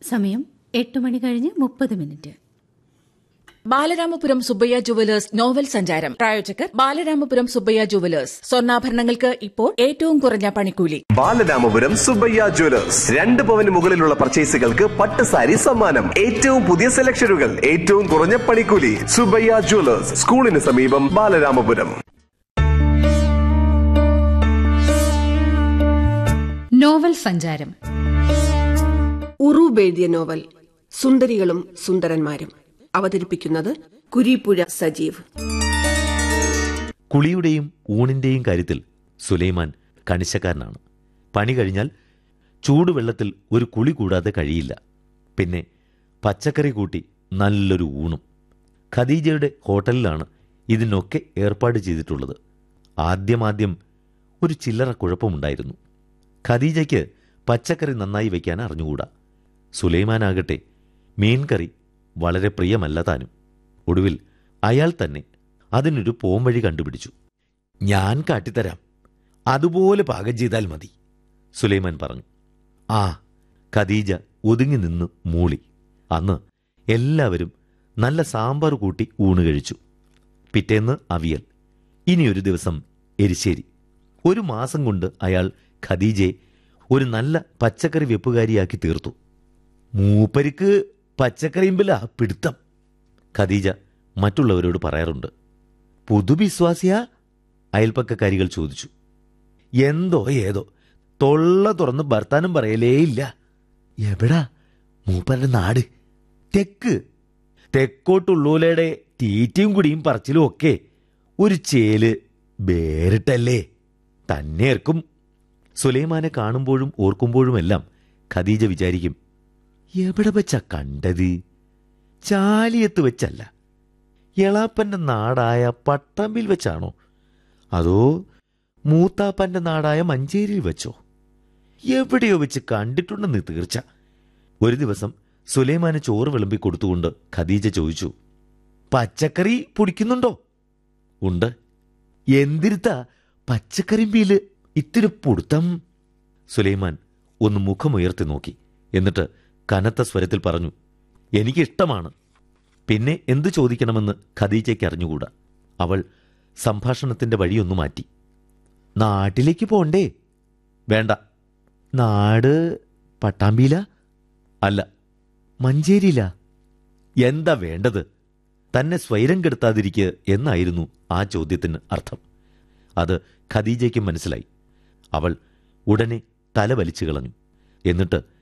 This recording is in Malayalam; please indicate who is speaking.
Speaker 1: സമയം എട്ട് മണി കഴിഞ്ഞ് മുപ്പത് minute
Speaker 2: Balaramapuram Subbaiah jewellers novel സഞ്ചാരം പ്രായോജകർ ബാലരാമപുരം സുബ്ബയ്യ ജുവലേഴ്സ് സ്വർണ്ണാഭരണങ്ങൾക്ക് ഇപ്പോൾ ഏറ്റവും കുറഞ്ഞ പണിക്കൂലി
Speaker 3: ബാലരാമപുരം സുബയ്യ ജ്വല്ലേഴ്സ് രണ്ട് പവന് മുകളിലുള്ള പർച്ചേസുകൾക്ക് പട്ട് സാരി സമ്മാനം ഏറ്റവും പുതിയ സെലക്ഷനുകൾ ഏറ്റവും കുറഞ്ഞ പണിക്കൂലി സുബയ്യ ജ്വല്ലേഴ്സ് സ്കൂളിന് സമീപം ബാലരാമപുരം
Speaker 4: നോവൽ സഞ്ചാരം
Speaker 5: ഉറൂബ് എഴുതിയ നോവൽ സുന്ദരികളും സുന്ദരന്മാരും അവതരിപ്പിക്കുന്നത് കുരീപ്പുഴ സജീവ്
Speaker 6: കുളിയുടെയും ഊണിന്റെയും കാര്യത്തിൽ സുലൈമാൻ കണിശക്കാരനാണ് പണി കഴിഞ്ഞാൽ ചൂടുവെള്ളത്തിൽ ഒരു കുളി കൂടാതെ കഴിയില്ല പിന്നെ പച്ചക്കറി കൂട്ടി നല്ലൊരു ഊണും ഖദീജയുടെ ഹോട്ടലിലാണ് ഇതിനൊക്കെ ഏർപ്പാട് ചെയ്തിട്ടുള്ളത് ആദ്യമാദ്യം ഒരു ചില്ലറ കുഴപ്പമുണ്ടായിരുന്നു ഖദീജയ്ക്ക് പച്ചക്കറി നന്നായി വയ്ക്കാൻ അറിഞ്ഞുകൂടാ സുലൈമാനാകട്ടെ മീൻകറി വളരെ പ്രിയമല്ല താനും ഒടുവിൽ അയാൾ തന്നെ അതിനൊരു പോംവഴി കണ്ടുപിടിച്ചു ഞാൻ കാട്ടിത്തരാം അതുപോലെ പാകം ചെയ്താൽ മതി സുലൈമാൻ പറഞ്ഞു ആ ഖദീജ ഒതുങ്ങി നിന്ന് മൂളി അന്ന് എല്ലാവരും നല്ല സാമ്പാർ കൂട്ടി ഊണ് കഴിച്ചു പിറ്റേന്ന് അവിയൽ ഇനിയൊരു ദിവസം എരിശ്ശേരി ഒരു മാസം കൊണ്ട് അയാൾ ഖദീജയെ ഒരു നല്ല പച്ചക്കറി വെപ്പുകാരിയാക്കി തീർത്തു മൂപ്പരിക്ക് പച്ചക്കറിയുമ്പിലാ പിടുത്തം ഖദീജ മറ്റുള്ളവരോട് പറയാറുണ്ട് പുതുവിശ്വാസിയാ അയൽപ്പക്കക്കാരികൾ ചോദിച്ചു എന്തോ ഏതോ തൊള്ള തുറന്ന് ഭർത്താനം പറയലേയില്ല എവിടാ മൂപ്പരുടെ നാട് തെക്ക് തെക്കോട്ടുള്ളൂലയുടെ തീറ്റയും കുടിയും പറച്ചിലും ഒക്കെ ഒരു ചേല് വേറിട്ടല്ലേ തന്നെയേർക്കും സുലൈമാനെ കാണുമ്പോഴും ഓർക്കുമ്പോഴുമെല്ലാം ഖദീജ വിചാരിക്കും എവിടെ വെച്ചാ കണ്ടത് ചാലിയത്ത് വെച്ചല്ല എളാപ്പന്റെ നാടായ പട്ടമ്പിൽ വെച്ചാണോ അതോ മൂത്താപ്പന്റെ നാടായ മഞ്ചേരിയിൽ വെച്ചോ എവിടെയോ വെച്ച് കണ്ടിട്ടുണ്ടെന്ന് തീർച്ച ഒരു ദിവസം സുലൈമാന് ചോറ് വിളമ്പി കൊടുത്തുകൊണ്ട് ഖദീജ ചോദിച്ചു പച്ചക്കറി പൊടിക്കുന്നുണ്ടോ ഉണ്ട് എന്തിരുത്താ പച്ചക്കറിമ്പിയില് ഇത്തിരി പൊടുത്തം സുലൈമാൻ ഒന്ന് മുഖമുയർത്തി നോക്കി എന്നിട്ട് കനത്ത സ്വരത്തിൽ പറഞ്ഞു എനിക്കിഷ്ടമാണ് പിന്നെ എന്തു ചോദിക്കണമെന്ന് ഖദീജയ്ക്ക് അറിഞ്ഞുകൂടാ അവൾ സംഭാഷണത്തിന്റെ വഴിയൊന്നു മാറ്റി നാട്ടിലേക്ക് പോണ്ടേ വേണ്ട നാട് പട്ടാമ്പിയില അല്ല മഞ്ചേരിയില എന്താ വേണ്ടത് തന്നെ സ്വൈരം കെടുത്താതിരിക്കുക എന്നായിരുന്നു ആ ചോദ്യത്തിന് അർത്ഥം അത് ഖദീജയ്ക്കും മനസ്സിലായി അവൾ ഉടനെ തല വലിച്ചു കളഞ്ഞു എന്നിട്ട്